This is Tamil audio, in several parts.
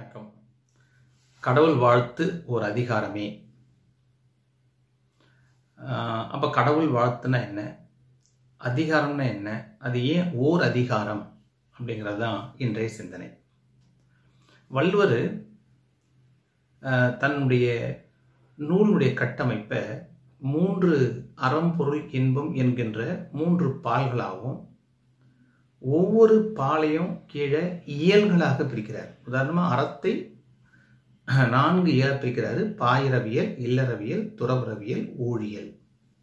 வணக்கம் கடவுள் வாழ்த்து ஒரு அதிகாரமே ஆஹ் அப்ப கடவுள் வாழ்த்துனா என்ன அதிகாரம்னா என்ன அது ஏன் ஓர் அதிகாரம் அப்படிங்கிறது தான் இன்றைய சிந்தனை வள்ளுவர் ஆஹ் தன்னுடைய நூலுடைய கட்டமைப்பை மூன்று அறம் பொருள் இன்பம் என்கின்ற மூன்று பால்களாகவும் ஒவ்வொரு பாலையும் கீழே இயல்களாக பிரிக்கிறார் உதாரணமா அறத்தை நான்கு இயல பிரிக்கிறாரு பாயிரவியல் இல்லறவியல் துறவரவியல் ஊழியல்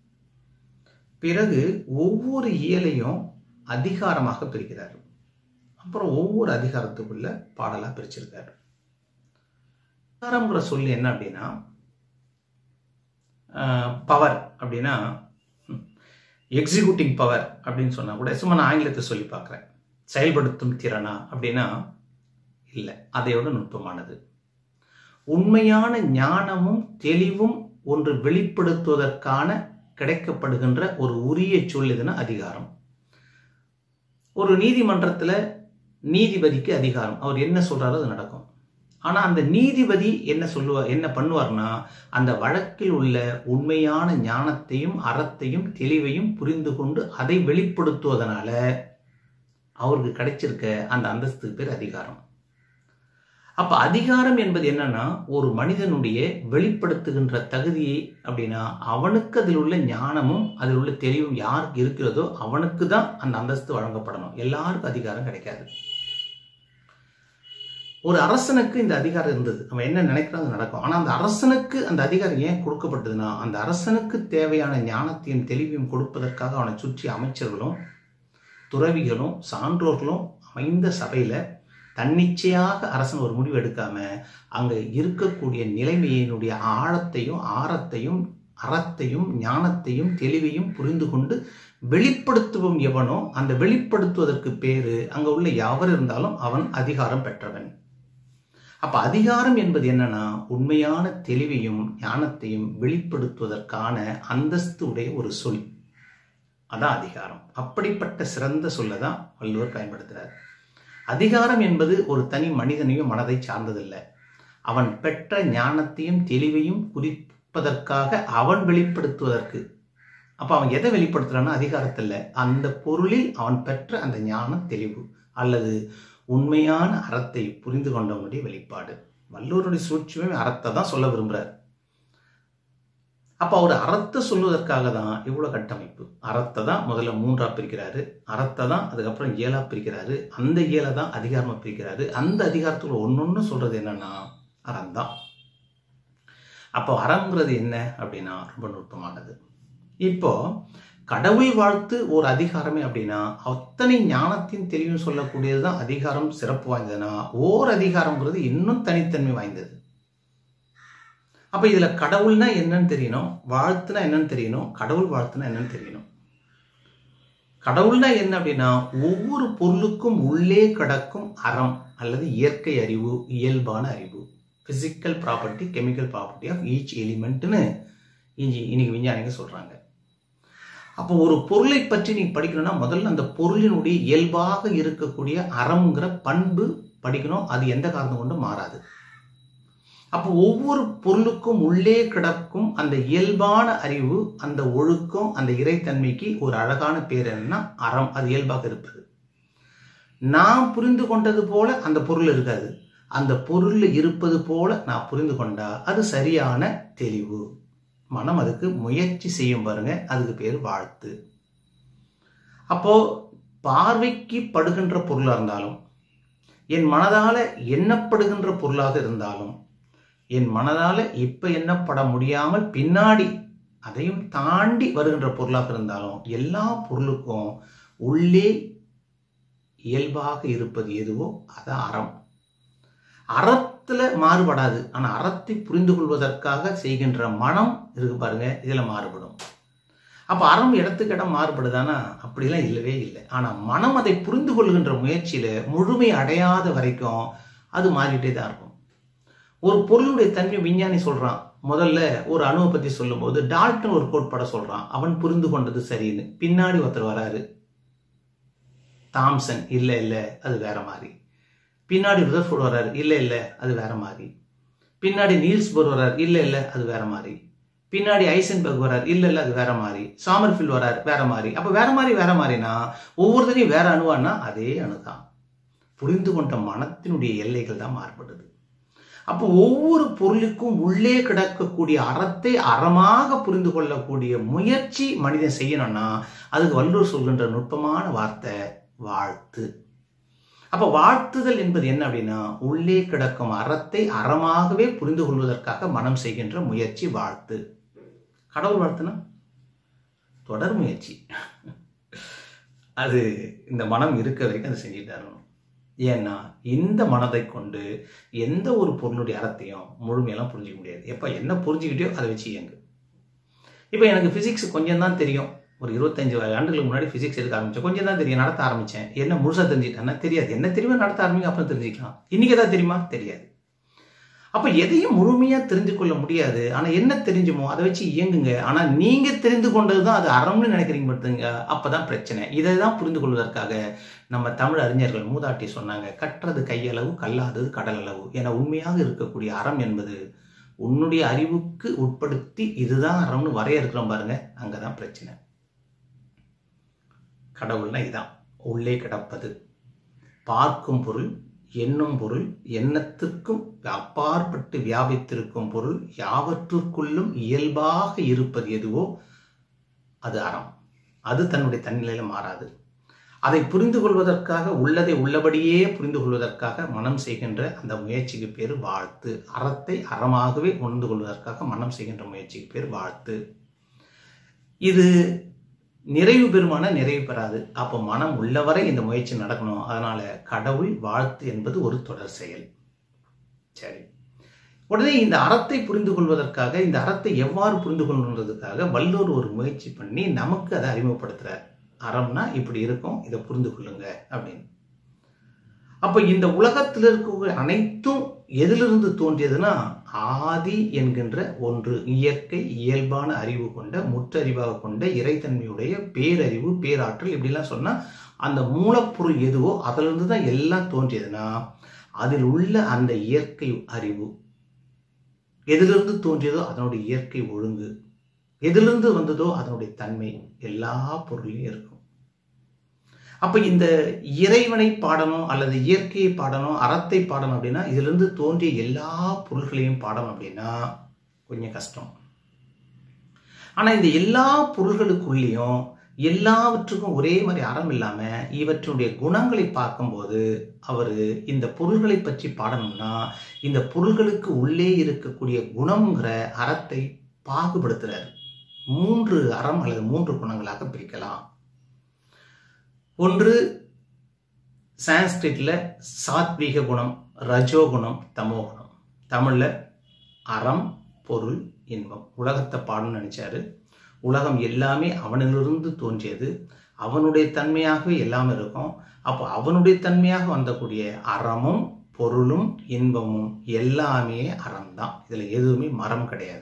பிறகு ஒவ்வொரு இயலையும் அதிகாரமாக பிரிக்கிறார் அப்புறம் ஒவ்வொரு அதிகாரத்துக்குள்ள பாடலா பிரிச்சிருக்காரு அதிகாரம்ங்கிற சொல்லி என்ன அப்படின்னா பவர் அப்படின்னா எக்ஸிக்யூட்டிங் பவர் அப்படின்னு சொன்னா கூட சும்மா நான் ஆங்கிலத்தை சொல்லி பார்க்குறேன் செயல்படுத்தும் திறனா அப்படின்னா இல்லை அதையோட நுட்பமானது உண்மையான ஞானமும் தெளிவும் ஒன்று வெளிப்படுத்துவதற்கான கிடைக்கப்படுகின்ற ஒரு உரிய சொல் எதுனா அதிகாரம் ஒரு நீதிமன்றத்தில் நீதிபதிக்கு அதிகாரம் அவர் என்ன சொல்றாரோ அது நடக்கும் ஆனா அந்த நீதிபதி என்ன சொல்லுவார் என்ன பண்ணுவார்னா அந்த வழக்கில் உள்ள உண்மையான ஞானத்தையும் அறத்தையும் தெளிவையும் புரிந்து கொண்டு அதை வெளிப்படுத்துவதனால அவருக்கு கிடைச்சிருக்க அந்த அந்தஸ்துக்கு பேர் அதிகாரம் அப்ப அதிகாரம் என்பது என்னன்னா ஒரு மனிதனுடைய வெளிப்படுத்துகின்ற தகுதியை அப்படின்னா அவனுக்கு அதில் உள்ள ஞானமும் அதில் உள்ள தெளிவும் யாருக்கு இருக்கிறதோ அவனுக்கு தான் அந்த அந்தஸ்து வழங்கப்படணும் எல்லாருக்கும் அதிகாரம் கிடைக்காது ஒரு அரசனுக்கு இந்த அதிகாரம் இருந்தது அவன் என்ன நினைக்கிறான் நடக்கும் ஆனா அந்த அரசனுக்கு அந்த அதிகாரம் ஏன் கொடுக்கப்பட்டதுன்னா அந்த அரசனுக்கு தேவையான ஞானத்தையும் தெளிவையும் கொடுப்பதற்காக அவனை சுற்றி அமைச்சர்களும் துறவிகளும் சான்றோர்களும் அமைந்த சபையில தன்னிச்சையாக அரசன் ஒரு முடிவு எடுக்காம அங்க இருக்கக்கூடிய நிலைமையினுடைய ஆழத்தையும் ஆரத்தையும் அறத்தையும் ஞானத்தையும் தெளிவையும் புரிந்து கொண்டு வெளிப்படுத்துவோம் எவனோ அந்த வெளிப்படுத்துவதற்கு பேரு அங்க உள்ள யாவர் இருந்தாலும் அவன் அதிகாரம் பெற்றவன் அப்ப அதிகாரம் என்பது என்னன்னா உண்மையான தெளிவையும் ஞானத்தையும் வெளிப்படுத்துவதற்கான அந்தஸ்து உடைய ஒரு சொல் அதான் அதிகாரம் அப்படிப்பட்ட சிறந்த சொல்ல தான் வள்ளுவர் பயன்படுத்துறார் அதிகாரம் என்பது ஒரு தனி மனிதனையும் மனதை சார்ந்ததில்லை அவன் பெற்ற ஞானத்தையும் தெளிவையும் குறிப்பதற்காக அவன் வெளிப்படுத்துவதற்கு அப்ப அவன் எதை வெளிப்படுத்துறான்னா அதிகாரத்தில் அந்த பொருளில் அவன் பெற்ற அந்த ஞான தெளிவு அல்லது உண்மையான அறத்தை புரிந்து கொண்டவனுடைய வெளிப்பாடு வல்லூருடைய சூழ்ச்சியுமே அறத்தை தான் சொல்ல விரும்புறார் அப்ப அவர் அறத்தை சொல்வதற்காக தான் இவ்வளவு கட்டமைப்பு அறத்தை தான் முதல்ல மூன்றா பிரிக்கிறாரு அறத்தை தான் அதுக்கப்புறம் ஏழா பிரிக்கிறாரு அந்த ஏழை தான் அதிகாரமா பிரிக்கிறாரு அந்த அதிகாரத்துல ஒன்னொன்னு சொல்றது என்னன்னா அறம்தான் அப்போ அறம்ங்கிறது என்ன அப்படின்னா ரொம்ப நுட்பமானது இப்போ கடவுள் வாழ்த்து ஒரு அதிகாரமே அப்படின்னா அத்தனை ஞானத்தின் தெளிவும் சொல்லக்கூடியது தான் அதிகாரம் சிறப்பு வாய்ந்ததுன்னா ஓர் அதிகாரம்ங்கிறது இன்னும் தனித்தன்மை வாய்ந்தது அப்ப இதுல கடவுள்னா என்னன்னு தெரியணும் வாழ்த்துனா என்னன்னு தெரியணும் கடவுள் வாழ்த்துனா என்னன்னு தெரியணும் கடவுள்னா என்ன அப்படின்னா ஒவ்வொரு பொருளுக்கும் உள்ளே கிடக்கும் அறம் அல்லது இயற்கை அறிவு இயல்பான அறிவு physical property chemical property of each எலிமெண்ட்னு இஞ்சி இன்னைக்கு விஞ்ஞானிங்க சொல்றாங்க அப்போ ஒரு பொருளை பற்றி நீங்க படிக்கணும்னா முதல்ல அந்த பொருளினுடைய இயல்பாக இருக்கக்கூடிய அறம்ங்கிற பண்பு படிக்கணும் அது எந்த காரணம் கொண்டும் மாறாது அப்போ ஒவ்வொரு பொருளுக்கும் உள்ளே கிடக்கும் அந்த இயல்பான அறிவு அந்த ஒழுக்கம் அந்த இறைத்தன்மைக்கு ஒரு அழகான பேர் என்னன்னா அறம் அது இயல்பாக இருப்பது நான் புரிந்து கொண்டது போல அந்த பொருள் இருக்காது அந்த பொருள் இருப்பது போல நான் புரிந்து கொண்டா அது சரியான தெளிவு மனம் அதுக்கு முயற்சி செய்யும் பாருங்க அதுக்கு பேர் வாழ்த்து அப்போ பார்வைக்கு படுகின்ற பொருளாக இருந்தாலும் என் மனதால எண்ணப்படுகின்ற பொருளாக இருந்தாலும் என் மனதால இப்ப எண்ணப்பட முடியாமல் பின்னாடி அதையும் தாண்டி வருகின்ற பொருளாக இருந்தாலும் எல்லா பொருளுக்கும் உள்ளே இயல்பாக இருப்பது எதுவோ அதான் அறம் அறத்துல மாறுபடாது ஆனா அறத்தை புரிந்து கொள்வதற்காக செய்கின்ற மனம் இருக்கு பாருங்க இதுல மாறுபடும் அப்ப அறம் இடத்துக்கு இடம் மாறுபடுதானா அப்படிலாம் இல்லவே இல்லை ஆனா மனம் அதை புரிந்து கொள்கின்ற முயற்சியில முழுமை அடையாத வரைக்கும் அது மாறிட்டே தான் இருக்கும் ஒரு பொருளுடைய தன்மை விஞ்ஞானி சொல்றான் முதல்ல ஒரு அணுவை பத்தி சொல்லும் போது டால்டன் ஒரு கோட்பாட சொல்றான் அவன் புரிந்து கொண்டது சரின்னு பின்னாடி ஒருத்தர் வராரு தாம்சன் இல்ல இல்ல அது வேற மாதிரி பின்னாடி ருதர்ஃபோர்ட் வர்றாரு இல்லை இல்லை அது வேற மாதிரி பின்னாடி நீல்ஸ் போர் வர்றார் இல்லை இல்லை அது வேற மாதிரி பின்னாடி ஐசன்பர்க் வர்றார் இல்லை இல்லை அது வேற மாதிரி சாமர்ஃபில் வர்றார் வேற மாதிரி அப்போ வேற மாதிரி வேற மாதிரினா ஒவ்வொருத்தரையும் வேற அணுவானா அதே அணுதான் புரிந்து கொண்ட மனத்தினுடைய எல்லைகள் தான் மாறுபடுது அப்போ ஒவ்வொரு பொருளுக்கும் உள்ளே கிடக்கக்கூடிய அறத்தை அறமாக புரிந்து கொள்ளக்கூடிய முயற்சி மனிதன் செய்யணும்னா அதுக்கு வள்ளுவர் சொல்கின்ற நுட்பமான வார்த்தை வாழ்த்து அப்ப வாழ்த்துதல் என்பது என்ன அப்படின்னா உள்ளே கிடக்கும் அறத்தை அறமாகவே புரிந்து கொள்வதற்காக மனம் செய்கின்ற முயற்சி வாழ்த்து கடவுள் வாழ்த்துனா தொடர் முயற்சி அது இந்த மனம் இருக்க வரைக்கும் அதை செஞ்சுட்டு இருக்கணும் ஏன்னா இந்த மனதை கொண்டு எந்த ஒரு பொருளுடைய அறத்தையும் முழுமையெல்லாம் புரிஞ்சிக்க முடியாது எப்போ என்ன புரிஞ்சுக்கிட்டோ அதை வச்சு இயங்கு இப்போ எனக்கு ஃபிசிக்ஸ் கொஞ்சம் தான் தெரியும் ஒரு இருபத்தஞ்சு ஆண்டுகளுக்கு முன்னாடி ஃபிசிக்ஸ் எடுக்க ஆரம்பித்தேன் கொஞ்சம் தான் தெரியும் நடத்த ஆரம்பித்தேன் என்ன முழுசாக தெரிஞ்சுட்டேன்னா தெரியாது என்ன தெரியுமா நடத்த ஆரம்பிங்க அப்புறம் தெரிஞ்சுக்கலாம் இன்றைக்கி எதாவது தெரியுமா தெரியாது அப்போ எதையும் முழுமையாக தெரிந்து கொள்ள முடியாது ஆனால் என்ன தெரிஞ்சுமோ அதை வச்சு இயங்குங்க ஆனால் நீங்கள் தெரிந்து கொண்டது தான் அது அறம்னு நினைக்கிறீங்க பார்த்துங்க அப்போ தான் பிரச்சனை இதை தான் புரிந்து கொள்வதற்காக நம்ம தமிழ் அறிஞர்கள் மூதாட்டி சொன்னாங்க கற்றது கையளவு கல்லாதது கடல் அளவு என உண்மையாக இருக்கக்கூடிய அறம் என்பது உன்னுடைய அறிவுக்கு உட்படுத்தி இதுதான் அறம்னு வரையறுக்கிறோம் பாருங்க அங்கே தான் பிரச்சனை கடவுள்னா இதான் உள்ளே கிடப்பது பார்க்கும் பொருள் எண்ணும் பொருள் எண்ணத்திற்கும் அப்பாற்பட்டு வியாபித்திருக்கும் பொருள் யாவற்றுக்குள்ளும் இயல்பாக இருப்பது எதுவோ அது அறம் அது தன்னுடைய தன்னிலையில மாறாது அதை புரிந்து கொள்வதற்காக உள்ளதை உள்ளபடியே புரிந்து கொள்வதற்காக மனம் செய்கின்ற அந்த முயற்சிக்கு பேர் வாழ்த்து அறத்தை அறமாகவே உணர்ந்து கொள்வதற்காக மனம் செய்கின்ற முயற்சிக்கு பேர் வாழ்த்து இது நிறைவு பெறுமான நிறைவு பெறாது அப்போ மனம் உள்ளவரை இந்த முயற்சி நடக்கணும் அதனால கடவுள் வாழ்த்து என்பது ஒரு தொடர் செயல் சரி உடனே இந்த அறத்தை புரிந்து கொள்வதற்காக இந்த அறத்தை எவ்வாறு புரிந்து கொள்வதற்காக வல்லூர் ஒரு முயற்சி பண்ணி நமக்கு அதை அறிமுகப்படுத்துறார் அறம்னா இப்படி இருக்கும் இதை புரிந்து கொள்ளுங்க அப்படின்னு அப்ப இந்த உலகத்தில் இருக்கக்கூடிய அனைத்தும் எதிலிருந்து தோன்றியதுன்னா ஆதி என்கின்ற ஒன்று இயற்கை இயல்பான அறிவு கொண்ட முற்றறிவாக கொண்ட இறைத்தன்மையுடைய பேரறிவு பேராற்றல் இப்படிலாம் சொன்னா அந்த மூலப்பொருள் எதுவோ அதிலிருந்து தான் எல்லாம் தோன்றியதுன்னா அதில் உள்ள அந்த இயற்கை அறிவு எதிலிருந்து தோன்றியதோ அதனுடைய இயற்கை ஒழுங்கு எதிலிருந்து வந்ததோ அதனுடைய தன்மை எல்லா பொருளையும் இருக்கும் அப்ப இந்த இறைவனை பாடணும் அல்லது இயற்கையை பாடணும் அறத்தை பாடணும் அப்படின்னா இதிலிருந்து தோன்றிய எல்லா பொருள்களையும் பாடணும் அப்படின்னா கொஞ்சம் கஷ்டம் ஆனா இந்த எல்லா பொருள்களுக்குள்ளேயும் எல்லாவற்றுக்கும் ஒரே மாதிரி அறம் இல்லாம இவற்றுடைய குணங்களை பார்க்கும்போது அவர் இந்த பொருள்களை பற்றி பாடணும்னா இந்த பொருள்களுக்கு உள்ளே இருக்கக்கூடிய குணம்ங்கிற அறத்தை பாகுபடுத்துறாரு மூன்று அறம் அல்லது மூன்று குணங்களாக பிரிக்கலாம் ஒன்று சான்ஸ்கிரிட்ல சாத்வீக குணம் ரஜோகுணம் தமோகுணம் தமிழ்ல அறம் பொருள் இன்பம் உலகத்தை பாடணும்னு நினைச்சாரு உலகம் எல்லாமே அவனிலிருந்து தோன்றியது அவனுடைய தன்மையாகவே எல்லாமே இருக்கும் அப்போ அவனுடைய தன்மையாக வந்தக்கூடிய அறமும் பொருளும் இன்பமும் எல்லாமே அறம்தான் இதுல எதுவுமே மரம் கிடையாது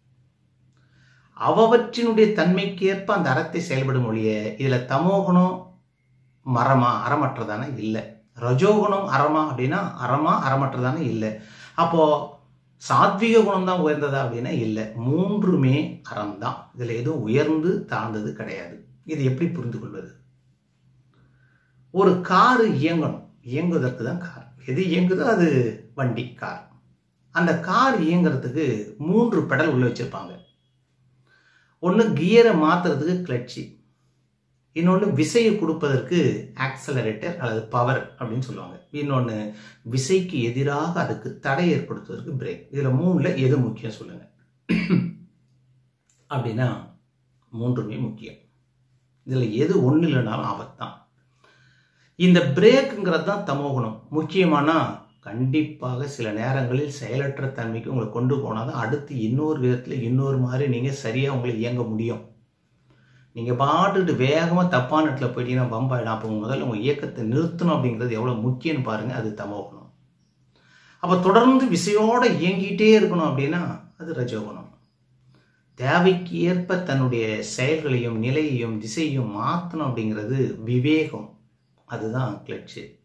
அவற்றினுடைய தன்மைக்கேற்ப அந்த அறத்தை செயல்படும் ஒழிய இதுல தமோகுணம் மரமா அறமற்றதான இல்லை ரஜோகுணம் அறமா அப்படின்னா அறமா அறமற்றதான இல்லை அப்போ சாத்விக குணம் தான் உயர்ந்ததா அப்படின்னா இல்லை மூன்றுமே அறம் தான் இதுல எதுவும் உயர்ந்து தாழ்ந்தது கிடையாது இது எப்படி புரிந்து கொள்வது ஒரு காரு இயங்கணும் இயங்குவதற்கு தான் கார் எது இயங்குதோ அது வண்டி கார் அந்த கார் இயங்குறதுக்கு மூன்று பெடல் உள்ள வச்சிருப்பாங்க ஒன்று கியரை மாத்துறதுக்கு கிளட்சி இன்னொன்று விசையை கொடுப்பதற்கு ஆக்சலரேட்டர் அல்லது பவர் அப்படின்னு சொல்லுவாங்க இன்னொன்று விசைக்கு எதிராக அதுக்கு தடை ஏற்படுத்துவதற்கு பிரேக் இதில் மூணில் எது முக்கியம் சொல்லுங்க அப்படின்னா மூன்றுமே முக்கியம் இதில் எது ஒன்று இல்லைனாலும் ஆபத்து தான் இந்த பிரேக்குங்கிறது தான் தமோகுணம் முக்கியமானா கண்டிப்பாக சில நேரங்களில் செயலற்ற தன்மைக்கு உங்களை கொண்டு போனால் தான் அடுத்து இன்னொரு விதத்தில் இன்னொரு மாதிரி நீங்கள் சரியாக உங்களை இயங்க முடியும் நீங்கள் பாட்டுட்டு வேகமாக தப்பான இடத்துல போயிட்டீங்கன்னா பம்பாயிடும் அப்போ முதல்ல உங்கள் இயக்கத்தை நிறுத்தணும் அப்படிங்கிறது எவ்வளோ முக்கியம்னு பாருங்கள் அது தமோகுணம் அப்போ தொடர்ந்து விசையோடு இயங்கிட்டே இருக்கணும் அப்படின்னா அது ரஜோகுணம் தேவைக்கு ஏற்ப தன்னுடைய செயல்களையும் நிலையையும் திசையையும் மாற்றணும் அப்படிங்கிறது விவேகம் அதுதான் கிளட்சு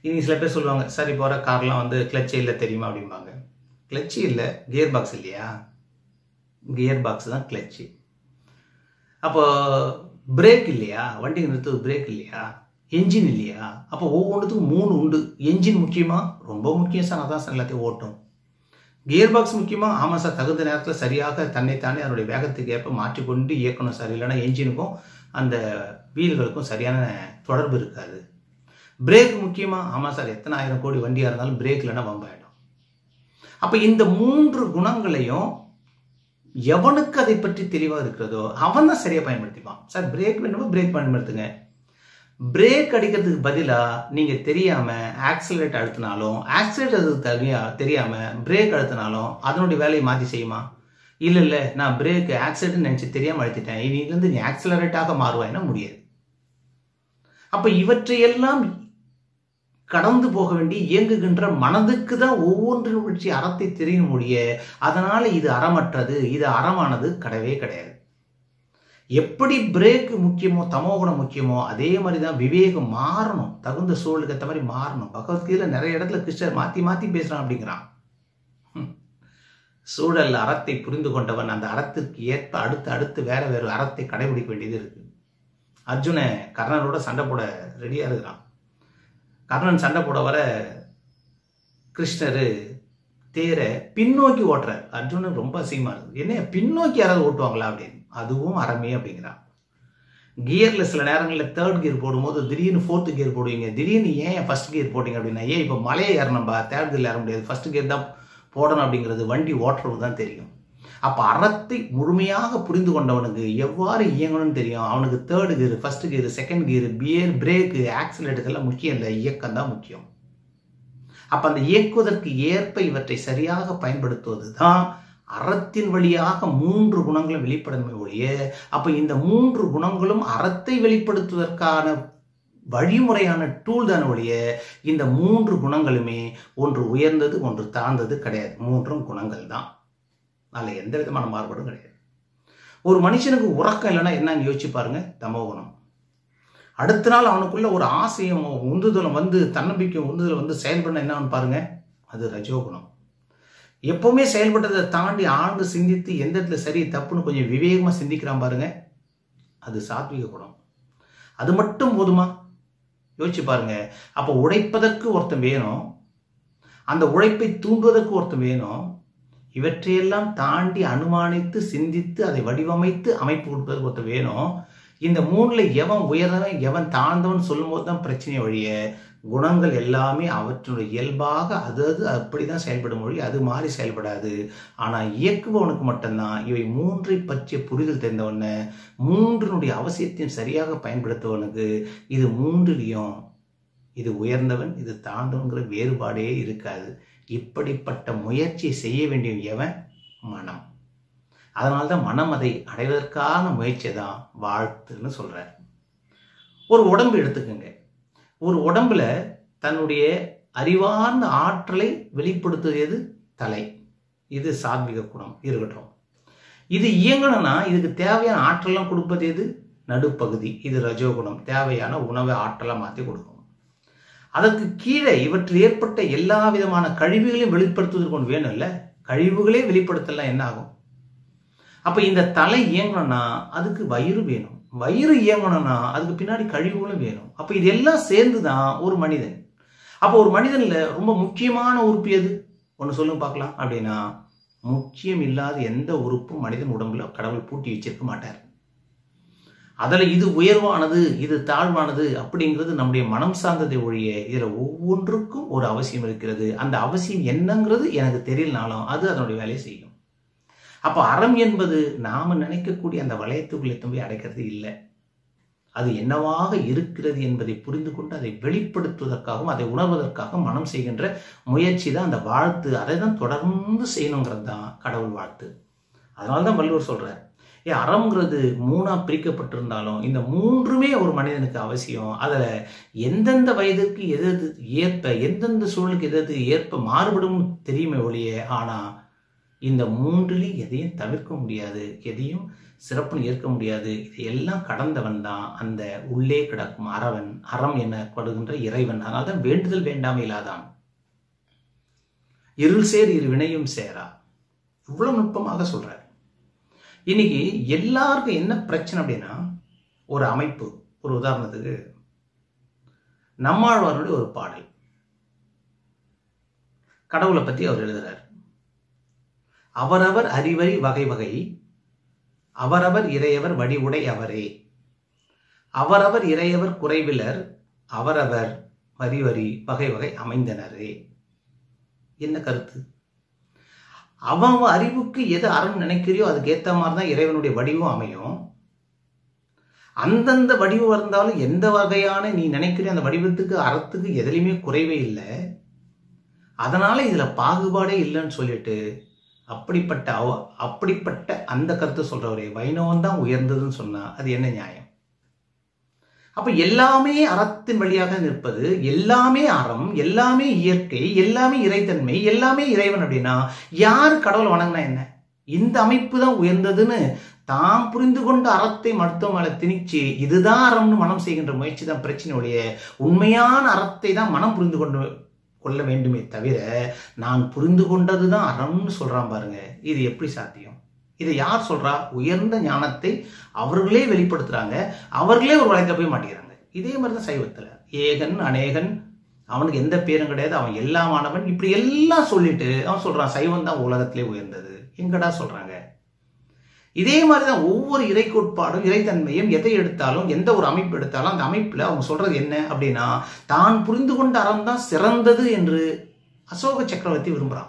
இனி சில பேர் சொல்லுவாங்க சரி போகிற கார்லாம் வந்து கிளச்சே இல்லை தெரியுமா அப்படிம்பாங்க கிளச்சு இல்லை கியர் பாக்ஸ் இல்லையா கியர் பாக்ஸ் தான் கிளச்சு அப்போ பிரேக் இல்லையா வண்டி நிறுத்துறது பிரேக் இல்லையா என்ஜின் இல்லையா அப்போ ஒவ்வொன்றுத்துக்கும் மூணு உண்டு என்ஜின் முக்கியமா ரொம்ப முக்கியம் சார் அதான் சார் எல்லாத்தையும் ஓட்டும் கியர் பாக்ஸ் முக்கியமா ஆமாம் சார் தகுந்த நேரத்தில் சரியாக தன்னைத்தானே அதனுடைய வேகத்துக்கு ஏற்ப மாற்றிக்கொண்டு இயக்கணும் சார் இல்லைன்னா என்ஜினுக்கும் அந்த வீல்களுக்கும் சரியான தொடர்பு இருக்காது பிரேக் முக்கியமா ஆமாம் சார் எத்தனை ஆயிரம் கோடி வண்டியாக இருந்தாலும் பிரேக் இல்லைன்னா வம்பாயிடும் அப்போ இந்த மூன்று குணங்களையும் எவனுக்கு அதை பற்றி தெளிவாக இருக்கிறதோ அவன் தான் சரியாக பயன்படுத்திப்பான் சார் பிரேக் வேணுமோ பிரேக் பயன்படுத்துங்க பிரேக் அடிக்கிறதுக்கு பதிலாக நீங்கள் தெரியாமல் ஆக்சிலேட் அழுத்தினாலும் ஆக்சிலேட் அது தெரியா தெரியாமல் பிரேக் அழுத்தினாலும் அதனுடைய வேலையை மாற்றி செய்யுமா இல்லை இல்லை நான் பிரேக் ஆக்சிலேட்னு நினச்சி தெரியாமல் அழுத்திட்டேன் இனிலேருந்து நீ ஆக்சிலரேட்டாக மாறுவாய்னா முடியாது அப்போ இவற்றையெல்லாம் கடந்து போக வேண்டி இயங்குகின்ற மனதுக்கு தான் ஒவ்வொன்றின் பற்றி அறத்தை தெரிய முடிய அதனால இது அறமற்றது இது அறமானது கிடையவே கிடையாது எப்படி பிரேக் முக்கியமோ தமோகுணம் முக்கியமோ அதே மாதிரி தான் விவேகம் மாறணும் தகுந்த சூழலுக்கு ஏற்ற மாதிரி மாறணும் பகவத்கீதையில் நிறைய இடத்துல கிருஷ்ணர் மாற்றி மாற்றி பேசுகிறான் அப்படிங்கிறான் சூழல் அறத்தை புரிந்து கொண்டவன் அந்த அறத்திற்கு ஏற்ப அடுத்து அடுத்து வேற வேறு அறத்தை கடைபிடிக்க வேண்டியது இருக்கு அர்ஜுன கர்ணனோட சண்டை போட ரெடியாக இருக்கிறான் கர்ணன் சண்டை போட வர கிருஷ்ணர் தேரை பின்னோக்கி ஓட்டுறார் அர்ஜுனன் ரொம்ப அசிங்கமா இருக்குது என்ன பின்னோக்கி யாராவது ஓட்டுவாங்களா அப்படின்னு அதுவும் அறமே அப்படிங்கிறான் கியர்ல சில நேரங்களில் தேர்ட் கியர் போடும்போது திடீர்னு ஃபோர்த்து கியர் போடுவீங்க திடீர்னு ஏன் ஃபர்ஸ்ட் கியர் போட்டிங்க அப்படின்னா ஏன் இப்போ மலையை ஏறணும்பா தேர்ட் கியர் ஏற முடியாது ஃபர்ஸ்ட் கியர் தான் போடணும் அப்படிங்கிறது வண்டி ஓட்டுறது தான் தெரியும் அப்போ அறத்தை முழுமையாக புரிந்து கொண்டவனுக்கு எவ்வாறு இயங்கணும்னு தெரியும் அவனுக்கு third gear first gear second gear பியர் பிரேக்கு ஆக்சிலேட் இதெல்லாம் முக்கியம் இல்லை இயக்கம் தான் முக்கியம் அப்போ அந்த இயக்குவதற்கு ஏற்ப இவற்றை சரியாக பயன்படுத்துவது தான் அறத்தின் வழியாக மூன்று குணங்களும் வெளிப்படணுமே ஒழிய அப்போ இந்த மூன்று குணங்களும் அறத்தை வெளிப்படுத்துவதற்கான வழிமுறையான டூல் தானே ஒழிய இந்த மூன்று குணங்களுமே ஒன்று உயர்ந்தது ஒன்று தாழ்ந்தது கிடையாது மூன்றும் குணங்கள் தான் அதில் எந்த விதமான மாறுபாடும் கிடையாது ஒரு மனுஷனுக்கு உறக்கம் இல்லைன்னா என்னன்னு யோசிச்சு பாருங்க தமோகுணம் அடுத்த நாள் அவனுக்குள்ள ஒரு ஆசையும் உந்துதலும் வந்து தன்னம்பிக்கையும் உந்துதல் வந்து செயல்பட என்னன்னு பாருங்க அது ரஜோகுணம் எப்பவுமே செயல்பட்டதை தாண்டி ஆழ்ந்து சிந்தித்து எந்த இடத்துல சரி தப்புன்னு கொஞ்சம் விவேகமா சிந்திக்கிறான் பாருங்க அது சாத்விக குணம் அது மட்டும் போதுமா யோசிச்சு பாருங்க அப்போ உழைப்பதற்கு ஒருத்தன் வேணும் அந்த உழைப்பை தூண்டுவதற்கு ஒருத்தன் வேணும் இவற்றையெல்லாம் தாண்டி அனுமானித்து சிந்தித்து அதை வடிவமைத்து அமைப்பு கொடுப்பதற்கு ஒருத்தன் வேணும் இந்த மூணுல எவன் உயர்ந்தவன் எவன் தாழ்ந்தவன் சொல்லும் போது தான் பிரச்சனை வழிய குணங்கள் எல்லாமே அவற்றினுடைய இயல்பாக அது அது அப்படிதான் செயல்படும் மொழி அது மாறி செயல்படாது ஆனால் இயக்குபவனுக்கு மட்டும்தான் இவை மூன்றை பற்றிய புரிதல் தெரிந்தவன மூன்றினுடைய அவசியத்தையும் சரியாக பயன்படுத்துவனுக்கு இது மூன்றிலையும் இது உயர்ந்தவன் இது தாழ்ந்தவங்கிற வேறுபாடே இருக்காது இப்படிப்பட்ட முயற்சியை செய்ய வேண்டிய எவன் மனம் அதனால்தான் மனம் அதை அடைவதற்கான முயற்சி தான் வாழ்த்துன்னு சொல்றார் ஒரு உடம்பு எடுத்துக்கோங்க ஒரு உடம்புல தன்னுடைய அறிவார்ந்த ஆற்றலை வெளிப்படுத்துவது தலை இது சாத்விக குணம் இருக்கட்டும் இது இயங்கணும்னா இதுக்கு தேவையான ஆற்றலாம் கொடுப்பது எது நடுப்பகுதி இது ரஜோகுணம் தேவையான உணவை ஆற்றலாக மாற்றி கொடுக்கும் அதற்கு கீழே இவற்றில் ஏற்பட்ட எல்லா விதமான கழிவுகளையும் வெளிப்படுத்துவதற்கு ஒன்று வேணும் இல்லை கழிவுகளே வெளிப்படுத்தலாம் என்ன ஆகும் அப்போ இந்த தலை இயங்கணும்னா அதுக்கு வயிறு வேணும் வயிறு இயங்கணும்னா அதுக்கு பின்னாடி கழிவுகளும் வேணும் அப்போ இது எல்லாம் சேர்ந்து தான் ஒரு மனிதன் அப்போ ஒரு மனிதனில் ரொம்ப முக்கியமான உறுப்பு எது ஒன்று சொல்லுங்க பார்க்கலாம் அப்படின்னா முக்கியம் இல்லாத எந்த உறுப்பும் மனிதன் உடம்புல கடவுள் பூட்டி வச்சிருக்க மாட்டார் அதில் இது உயர்வானது இது தாழ்வானது அப்படிங்கிறது நம்முடைய மனம் சார்ந்ததை ஒழிய இதில் ஒவ்வொன்றுக்கும் ஒரு அவசியம் இருக்கிறது அந்த அவசியம் என்னங்கிறது எனக்கு தெரியலனாலும் அது அதனுடைய வேலையை செய்யும் அப்போ அறம் என்பது நாம நினைக்கக்கூடிய அந்த வளையத்துக்குள்ளே தம்பி அடைக்கிறது இல்லை அது என்னவாக இருக்கிறது என்பதை புரிந்து கொண்டு அதை வெளிப்படுத்துவதற்காகவும் அதை உணர்வதற்காகவும் மனம் செய்கின்ற முயற்சி தான் அந்த வாழ்த்து அதை தான் தொடர்ந்து செய்யணுங்கிறது தான் கடவுள் வாழ்த்து அதனால தான் வள்ளுவர் சொல்றார் ஏ அறம்ங்கிறது மூணா பிரிக்கப்பட்டிருந்தாலும் இந்த மூன்றுமே ஒரு மனிதனுக்கு அவசியம் அதில் எந்தெந்த வயதுக்கு எது எது ஏற்ப எந்தெந்த சூழலுக்கு எது எது ஏற்ப மாறுபடும் தெரியுமே ஒழிய ஆனால் இந்த மூன்றிலையும் எதையும் தவிர்க்க முடியாது எதையும் சிறப்புன்னு ஏற்க முடியாது இதையெல்லாம் கடந்தவன் தான் அந்த உள்ளே கிடக்கும் அறவன் அறம் எனப்படுகின்ற இறைவன் அதனால தான் வேண்டுதல் வேண்டாமை இல்லாதான் இருள் சேர் இரு வினையும் சேரா இவ்வளவு நுட்பமாக சொல்றார் இன்னைக்கு எல்லாருக்கும் என்ன பிரச்சனை அப்படின்னா ஒரு அமைப்பு ஒரு உதாரணத்துக்கு நம்மாழ்வாருடைய ஒரு பாடல் கடவுளை பத்தி அவர் எழுதுறார் அவரவர் அறிவறி வகை வகை அவரவர் இறையவர் வடிவுடை அவரே அவரவர் இறையவர் குறைவிலர் அவரவர் வரி வரி வகை வகை அமைந்தனரே என்ன கருத்து அவன் அவன் அறிவுக்கு எது அறம் நினைக்கிறியோ அதுக்கு ஏத்த மாதிரி தான் இறைவனுடைய வடிவம் அமையும் அந்தந்த வடிவம் இருந்தாலும் எந்த வகையான நீ நினைக்கிற அந்த வடிவத்துக்கு அறத்துக்கு எதுலையுமே குறைவே இல்லை அதனால இதுல பாகுபாடே இல்லைன்னு சொல்லிட்டு அப்படிப்பட்ட அவ அப்படிப்பட்ட அந்த கருத்து சொல்றவரே வைணவம் தான் உயர்ந்ததுன்னு சொன்னா அது என்ன நியாயம் அப்ப எல்லாமே அறத்தின் வழியாக நிற்பது எல்லாமே அறம் எல்லாமே இயற்கை எல்லாமே இறைத்தன்மை எல்லாமே இறைவன் அப்படின்னா யார் கடவுள் வணங்கினா என்ன இந்த அமைப்பு தான் உயர்ந்ததுன்னு தாம் புரிந்து கொண்ட அறத்தை மருத்துவமனை திணிச்சு இதுதான் அறம்னு மனம் செய்கின்ற முயற்சி தான் பிரச்சனையுடைய உண்மையான அறத்தை தான் மனம் புரிந்து கொண்டு கொள்ள வேண்டுமே தவிர நான் புரிந்து கொண்டது தான் அறம்னு சொல்றான் பாருங்க இது எப்படி சாத்தியம் இதை யார் சொல்றா உயர்ந்த ஞானத்தை அவர்களே வெளிப்படுத்துறாங்க அவர்களே ஒரு வழக்க போய் மாட்டேங்கிறாங்க இதே மாதிரி தான் சைவத்துல ஏகன் அநேகன் அவனுக்கு எந்த பேரும் கிடையாது அவன் எல்லாமானவன் இப்படி எல்லாம் சொல்லிட்டு அவன் சொல்றான் சைவம் தான் உலகத்திலே உயர்ந்தது எங்கடா சொல்றாங்க இதே மாதிரி தான் ஒவ்வொரு இறை கோட்பாடும் இறைத்தன்மையும் எதை எடுத்தாலும் எந்த ஒரு அமைப்பு எடுத்தாலும் அந்த அமைப்பில் அவங்க சொல்றது என்ன அப்படின்னா தான் புரிந்து கொண்ட அறம் தான் சிறந்தது என்று அசோக சக்கரவர்த்தி விரும்புகிறான்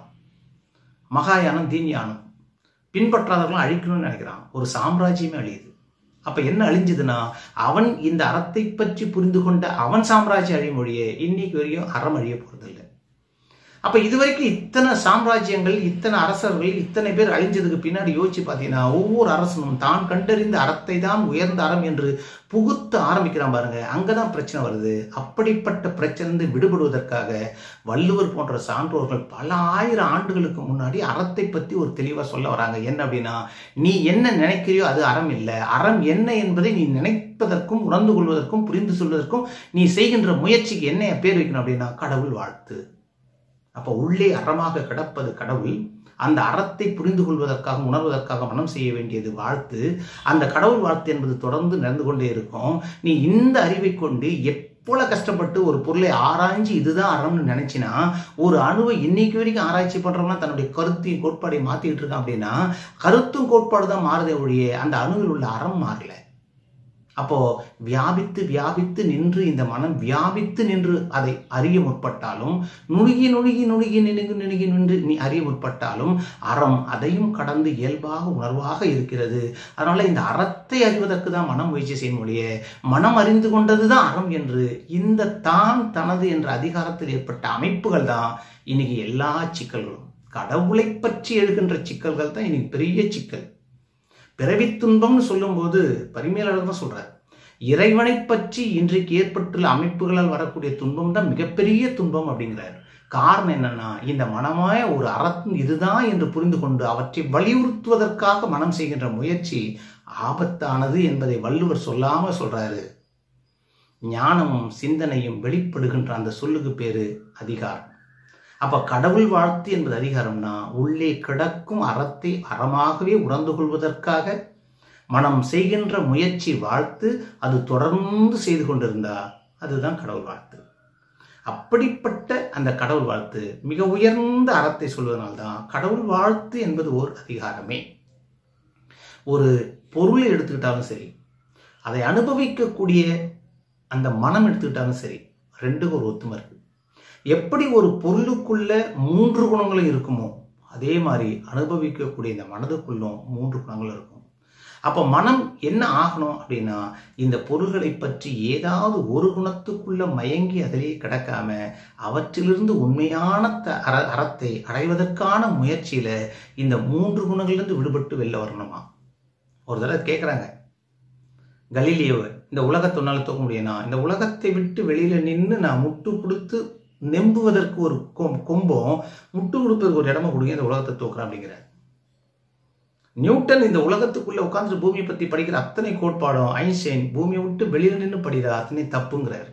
மகாயானம் தீன்யானம் பின்பற்றாதவர்களும் அழிக்கணும்னு நினைக்கிறான் ஒரு சாம்ராஜ்யமே அழியுது அப்ப என்ன அழிஞ்சதுன்னா அவன் இந்த அறத்தை பற்றி புரிந்து கொண்ட அவன் சாம்ராஜ்யம் அழியும் மொழியே இன்னைக்கு வரையும் அறம் அழிய போறதில்லை அப்ப இதுவரைக்கும் இத்தனை சாம்ராஜ்யங்கள் இத்தனை அரசர்கள் இத்தனை பேர் அழிஞ்சதுக்கு பின்னாடி யோசிச்சு பார்த்தீங்கன்னா ஒவ்வொரு அரசனும் தான் கண்டறிந்த அறத்தை தான் உயர்ந்த அறம் என்று புகுத்த ஆரம்பிக்கிறான் பாருங்க அங்கதான் பிரச்சனை வருது அப்படிப்பட்ட பிரச்சனை விடுபடுவதற்காக வள்ளுவர் போன்ற சான்றோர்கள் பல ஆயிரம் ஆண்டுகளுக்கு முன்னாடி அறத்தை பத்தி ஒரு தெளிவா சொல்ல வராங்க என்ன அப்படின்னா நீ என்ன நினைக்கிறியோ அது அறம் இல்லை அறம் என்ன என்பதை நீ நினைப்பதற்கும் உணர்ந்து கொள்வதற்கும் புரிந்து சொல்வதற்கும் நீ செய்கின்ற முயற்சிக்கு என்ன பேர் வைக்கணும் அப்படின்னா கடவுள் வாழ்த்து அப்ப உள்ளே அறமாக கிடப்பது கடவுள் அந்த அறத்தை புரிந்து கொள்வதற்காக உணர்வதற்காக மனம் செய்ய வேண்டியது வாழ்த்து அந்த கடவுள் வாழ்த்து என்பது தொடர்ந்து நடந்து கொண்டே இருக்கும் நீ இந்த அறிவை கொண்டு எவ்வளவு கஷ்டப்பட்டு ஒரு பொருளை ஆராய்ஞ்சு இதுதான் அறம்னு நினைச்சினா ஒரு அணுவை இன்னைக்கு வரைக்கும் ஆராய்ச்சி பண்றவங்க தன்னுடைய கருத்தையும் கோட்பாடையும் மாத்திட்டு இருக்கான் அப்படின்னா கருத்தும் கோட்பாடு தான் மாறுதே ஒழிய அந்த அணுவில் உள்ள அறம் மாறல அப்போ வியாபித்து வியாபித்து நின்று இந்த மனம் வியாபித்து நின்று அதை அறிய முற்பட்டாலும் நுணுகி நுணுகி நுணுகி நினுகு நினுகி நின்று நீ அறிய முற்பட்டாலும் அறம் அதையும் கடந்து இயல்பாக உணர்வாக இருக்கிறது அதனால இந்த அறத்தை அறிவதற்கு தான் மனம் முயற்சி செய்யும் மொழிய மனம் அறிந்து கொண்டதுதான் அறம் என்று இந்த தான் தனது என்ற அதிகாரத்தில் ஏற்பட்ட அமைப்புகள் தான் இன்னைக்கு எல்லா சிக்கல்களும் கடவுளை பற்றி எழுகின்ற சிக்கல்கள் தான் இன்னைக்கு பெரிய சிக்கல் பிறவி துன்பம்னு சொல்லும்போது பரிமையாளர் தான் சொல்றார் இறைவனை பற்றி இன்றைக்கு ஏற்பட்டுள்ள அமைப்புகளால் வரக்கூடிய துன்பம் தான் மிகப்பெரிய துன்பம் அப்படிங்கிறார் காரணம் என்னன்னா இந்த மனமாய ஒரு அறத்தின் இதுதான் என்று புரிந்து கொண்டு அவற்றை வலியுறுத்துவதற்காக மனம் செய்கின்ற முயற்சி ஆபத்தானது என்பதை வள்ளுவர் சொல்லாம சொல்றாரு ஞானமும் சிந்தனையும் வெளிப்படுகின்ற அந்த சொல்லுக்கு பேரு அதிகாரம் அப்ப கடவுள் வாழ்த்து என்பது அதிகாரம்னா உள்ளே கிடக்கும் அறத்தை அறமாகவே உணர்ந்து கொள்வதற்காக மனம் செய்கின்ற முயற்சி வாழ்த்து அது தொடர்ந்து செய்து கொண்டிருந்தா அதுதான் கடவுள் வாழ்த்து அப்படிப்பட்ட அந்த கடவுள் வாழ்த்து மிக உயர்ந்த அறத்தை சொல்வதனால்தான் கடவுள் வாழ்த்து என்பது ஓர் அதிகாரமே ஒரு பொருளை எடுத்துக்கிட்டாலும் சரி அதை அனுபவிக்கக்கூடிய அந்த மனம் எடுத்துக்கிட்டாலும் சரி ரெண்டுக்கும் ஒரு ஒத்துமை இருக்கு எப்படி ஒரு பொருளுக்குள்ள மூன்று குணங்களும் இருக்குமோ அதே மாதிரி அனுபவிக்கக்கூடிய இந்த மனதுக்குள்ளும் மூன்று குணங்களும் இருக்கும் அப்ப மனம் என்ன ஆகணும் அப்படின்னா இந்த பொருள்களை பற்றி ஏதாவது ஒரு குணத்துக்குள்ள மயங்கி அதிலே கிடக்காம அவற்றிலிருந்து உண்மையான த- அற அறத்தை அடைவதற்கான முயற்சியில இந்த மூன்று குணங்கள்லேருந்து விடுபட்டு வெளில வரணுமா ஒரு தடவை கேட்குறாங்க கலீலியோவை இந்த உலகத்தை உன்னால தூக்க முடியும்னா இந்த உலகத்தை விட்டு வெளியில நின்று நான் முட்டு கொடுத்து நெம்புவதற்கு ஒரு கொம்- கொம்பும் முட்டு கொடுப்பதற்கு ஒரு இடமா கொடுங்க இந்த உலகத்தை தூக்குறேன் அப்படிங்கிறார் நியூட்டன் இந்த உலகத்துக்குள்ள உட்கார்ந்து பூமியை பத்தி படிக்கிற அத்தனை கோட்பாடும் ஐன்ஸ்டைன் பூமியை விட்டு வெளியில நின்று படிக்கிற அத்தனை தப்புங்கிறாரு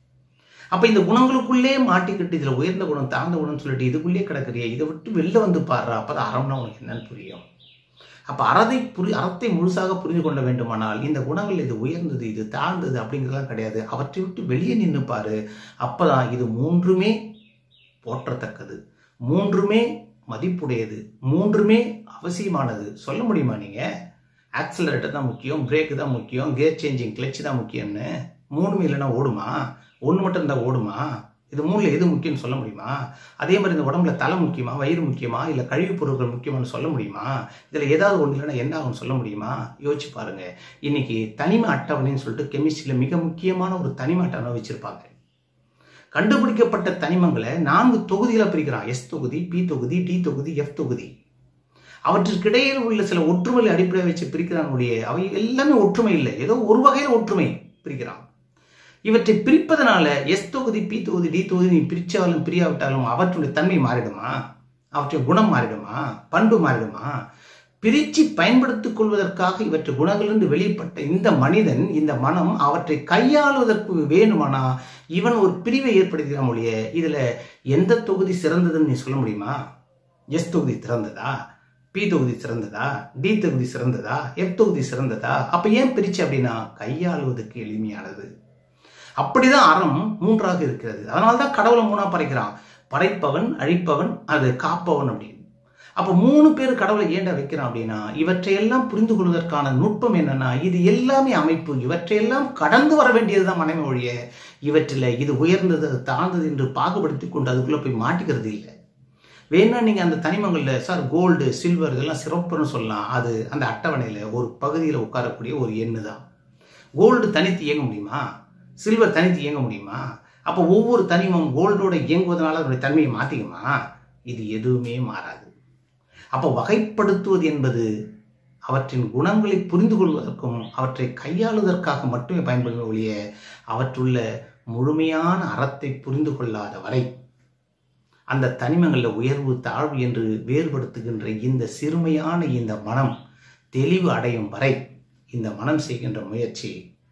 அப்ப இந்த குணங்களுக்குள்ளே மாட்டிக்கிட்டு இதுல உயர்ந்த குணம் தாழ்ந்த குணம் சொல்லிட்டு இதுக்குள்ளே கிடக்குறிய இதை விட்டு வெளில வந்து பாடுற அப்பதான் அறம்னா உனக்கு என்னன்னு புரியும் அப்ப அறதை புரி அறத்தை முழுசாக புரிந்து கொள்ள வேண்டுமானால் இந்த குணங்கள் இது உயர்ந்தது இது தாழ்ந்தது அப்படிங்கிறதெல்லாம் கிடையாது அவற்றை விட்டு வெளியே நின்று பாரு அப்பதான் இது மூன்றுமே போற்றத்தக்கது மூன்றுமே மதிப்புடையது மூன்றுமே அவசியமானது சொல்ல முடியுமா நீங்க ஆக்சிலரேட்டர் தான் முக்கியம் பிரேக்கு தான் முக்கியம் கியர் சேஞ்சிங் கிளச் தான் முக்கியம்னு மூணுமே இல்லைன்னா ஓடுமா ஒன்று மட்டும் இருந்தால் ஓடுமா இது மூணுல எது முக்கியம்னு சொல்ல முடியுமா அதே மாதிரி இந்த உடம்புல தலை முக்கியமா வயிறு முக்கியமா இல்லை கழிவுப் பொருட்கள் முக்கியமானு சொல்ல முடியுமா இதில் ஏதாவது ஒன்று இல்லைன்னா என்ன ஆகும்னு சொல்ல முடியுமா யோசிச்சு பாருங்க இன்னைக்கு தனிம அட்டவணைன்னு சொல்லிட்டு கெமிஸ்ட்ரியில் மிக முக்கியமான ஒரு தனிம அட்டவணை வச்சிருப்பாங்க கண்டுபிடிக்கப்பட்ட தனிமங்களை நான்கு தொகுதிகளை பிரிக்கிறான் எஸ் தொகுதி பி தொகுதி டி தொகுதி எஃப் தொகுதி அவற்றிற்கிடையில் உள்ள சில ஒற்றுமையை அடிப்படையை வச்சு பிரிக்கிறானுடைய அவை எல்லாமே ஒற்றுமை இல்லை ஏதோ ஒரு வகையில் ஒற்றுமை பிரிக்கிறான் இவற்றை பிரிப்பதனால எஸ் தொகுதி பி தொகுதி டி தொகுதி நீ பிரிச்சாலும் பிரியாவிட்டாலும் அவற்றுடைய தன்மை மாறிடுமா அவற்றுடைய குணம் மாறிடுமா பண்பு மாறிடுமா பிரிச்சு பயன்படுத்திக் கொள்வதற்காக இவற்றை குணங்களிலிருந்து வெளிப்பட்ட இந்த மனிதன் இந்த மனம் அவற்றை கையாளுவதற்கு வேணுமானா இவன் ஒரு பிரிவை ஏற்படுத்தின மொழிய இதுல எந்த தொகுதி சிறந்ததுன்னு நீ சொல்ல முடியுமா எஸ் தொகுதி சிறந்ததா பி தொகுதி சிறந்ததா டி தொகுதி சிறந்ததா எஃப் தொகுதி சிறந்ததா அப்ப ஏன் பிரிச்சு அப்படின்னா கையாளுவதற்கு எளிமையானது அப்படிதான் அறம் மூன்றாக இருக்கிறது அதனால்தான் கடவுளை மூணா படைக்கிறான் படைப்பவன் அழிப்பவன் அது காப்பவன் அப்படின்னு அப்ப மூணு பேர் கடவுளை ஏண்ட வைக்கிறான் அப்படின்னா இவற்றையெல்லாம் புரிந்து கொள்வதற்கான நுட்பம் என்னன்னா இது எல்லாமே அமைப்பு இவற்றையெல்லாம் கடந்து வர வேண்டியதுதான் மனைவி மொழிய இவற்றில் இது உயர்ந்தது அது தாழ்ந்தது என்று பாகுபடுத்தி கொண்டு அதுக்குள்ள போய் மாட்டிக்கிறது இல்லை வேணா நீங்க அந்த தனிமங்கள்ல சார் கோல்டு சில்வர் இதெல்லாம் சிறப்புன்னு சொல்லலாம் அது அந்த அட்டவணையில ஒரு பகுதியில் உட்காரக்கூடிய ஒரு எண்ணு தான் கோல்டு தனித்து இயங்க முடியுமா சில்வர் தனித்து இயங்க முடியுமா அப்போ ஒவ்வொரு தனிமம் கோல்டோட இயங்குவதனால அதனுடைய தன்மையை மாற்றிக்குமா இது எதுவுமே மாறாது அப்போ வகைப்படுத்துவது என்பது அவற்றின் குணங்களை புரிந்து கொள்வதற்கும் அவற்றை கையாளுவதற்காக மட்டுமே பயன்படுத்த ஒழிய அவற்றுள்ள முழுமையான அறத்தை புரிந்து கொள்ளாத வரை அந்த தனிமங்களில் உயர்வு தாழ்வு என்று வேறுபடுத்துகின்ற இந்த சிறுமையான இந்த மனம் தெளிவு அடையும் வரை இந்த மனம் செய்கின்ற முயற்சி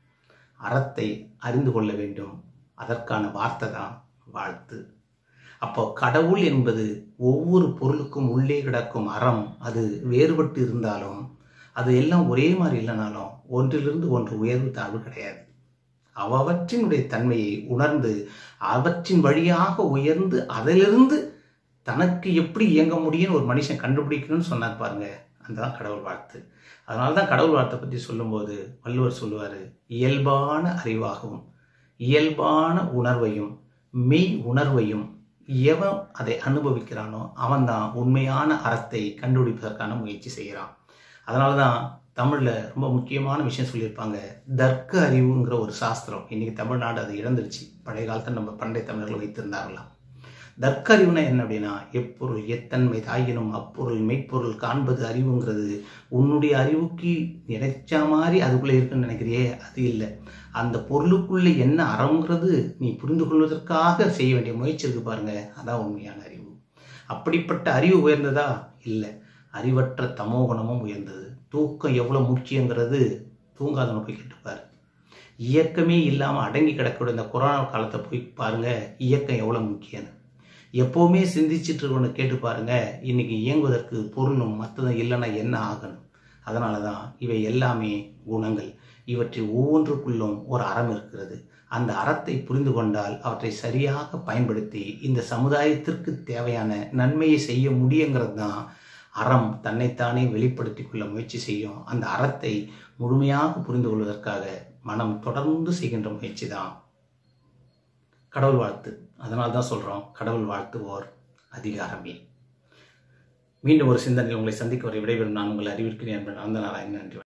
அறத்தை அறிந்து கொள்ள வேண்டும் அதற்கான வார்த்தை தான் வாழ்த்து அப்போ கடவுள் என்பது ஒவ்வொரு பொருளுக்கும் உள்ளே கிடக்கும் அறம் அது வேறுபட்டு இருந்தாலும் அது எல்லாம் ஒரே மாதிரி இல்லைனாலும் ஒன்றிலிருந்து ஒன்று உயர்வு தாழ்வு கிடையாது அவற்றினுடைய தன்மையை உணர்ந்து அவற்றின் வழியாக உயர்ந்து அதிலிருந்து தனக்கு எப்படி இயங்க முடியும்னு ஒரு மனுஷன் கண்டுபிடிக்கணும்னு சொன்னார் பாருங்க அதுதான் கடவுள் வாழ்த்து அதனால தான் கடவுள் வார்த்தை பற்றி சொல்லும்போது வள்ளுவர் சொல்லுவார் இயல்பான அறிவாகவும் இயல்பான உணர்வையும் மெய் உணர்வையும் எவன் அதை அனுபவிக்கிறானோ அவன்தான் உண்மையான அறத்தை கண்டுபிடிப்பதற்கான முயற்சி செய்கிறான் அதனால தான் தமிழில் ரொம்ப முக்கியமான விஷயம் சொல்லியிருப்பாங்க தர்க்க அறிவுங்கிற ஒரு சாஸ்திரம் இன்னைக்கு தமிழ்நாடு அதை இழந்துருச்சு பழைய காலத்தில் நம்ம பண்டைய தமிழர்கள் வைத்திருந்தார்களாம் தர்க்க அறிவுனா என்ன அப்படின்னா எப்பொருள் எத்தன்மை தாயினும் அப்பொருள் மெய்ப்பொருள் காண்பது அறிவுங்கிறது உன்னுடைய அறிவுக்கு நினைச்ச மாதிரி அதுக்குள்ளே இருக்குன்னு நினைக்கிறியே அது இல்லை அந்த பொருளுக்குள்ளே என்ன அறங்கிறது நீ புரிந்து கொள்வதற்காக செய்ய வேண்டிய முயற்சி இருக்கு பாருங்க அதான் உண்மையான அறிவு அப்படிப்பட்ட அறிவு உயர்ந்ததா இல்லை அறிவற்ற தமோகுணமும் உயர்ந்தது தூக்கம் எவ்வளோ முக்கியங்கிறது தூங்காதவனை போய் கேட்டுப்பார் இயக்கமே இல்லாமல் அடங்கி கிடக்கூடிய இந்த கொரோனா காலத்தை போய் பாருங்க இயக்கம் எவ்வளோ முக்கியம்னு எப்போவுமே சிந்திச்சுட்டு இருக்கவனை கேட்டு பாருங்க இன்னைக்கு இயங்குவதற்கு பொருளும் மற்றதும் இல்லைன்னா என்ன ஆகணும் அதனால தான் இவை எல்லாமே குணங்கள் இவற்றில் ஒவ்வொன்றுக்குள்ளும் ஒரு அறம் இருக்கிறது அந்த அறத்தை புரிந்து கொண்டால் அவற்றை சரியாக பயன்படுத்தி இந்த சமுதாயத்திற்கு தேவையான நன்மையை செய்ய முடியுங்கிறது தான் அறம் தன்னைத்தானே வெளிப்படுத்தி கொள்ள முயற்சி செய்யும் அந்த அறத்தை முழுமையாக புரிந்து கொள்வதற்காக மனம் தொடர்ந்து செய்கின்ற முயற்சி தான் கடவுள் வாழ்த்து அதனால தான் சொல்கிறோம் கடவுள் வாழ்த்துவோர் அதிகாரமே மீண்டும் ஒரு சிந்தனையில் உங்களை சந்திக்க வரை விடைபெறும் நான் உங்களை அறிவிக்கிறேன் என்பது அந்த நாராயணன் நன்றி